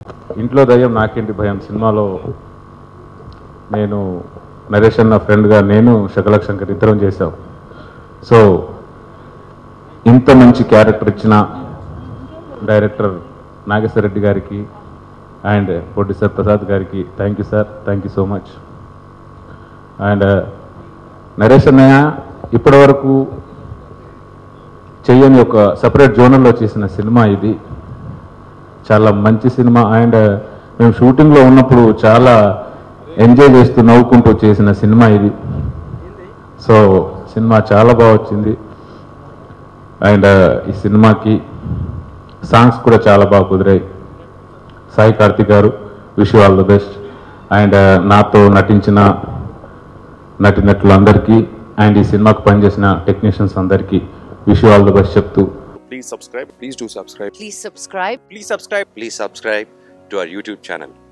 ఇంట్లో దయ్యం నాకేంటి భయం సినిమాలో నేను నరేష్ అన్న ఫ్రెండ్గా నేను శకలక్ శంకర్ ఇద్దరం చేశాం సో ఇంత మంచి క్యారెక్టర్ ఇచ్చిన డైరెక్టర్ నాగేశ్వర రెడ్డి గారికి అండ్ ప్రొడ్యూసర్ ప్రసాద్ గారికి thank you sir thank you so much and Naresh అన్నయ్య ఇప్పటివరకు చెయ్యని ఒక సపరేట్ జోనల్లో చేసిన సినిమా ఇది చాలా మంచి సినిమా అండ్ మేము షూటింగ్లో ఉన్నప్పుడు చాలా ఎంజాయ్ చేస్తూ నవ్వుకుంటూ చేసిన సినిమా ఇది సో సినిమా చాలా బాగా వచ్చింది అండ్ ఈ సినిమాకి సాంగ్స్ కూడా చాలా బాగా కుదిరాయి సాయి కార్తిక్ గారు wish all the best and నాతో నటించిన నటినటులందరికీ అండ్ ఈ సినిమాకు పనిచేసిన టెక్నీషియన్స్ అందరికీ విష్ ఆల్ ద బెస్ట్ చెప్తూ Please subscribe. Please do subscribe. Please subscribe. Please subscribe. Please subscribe to our YouTube channel.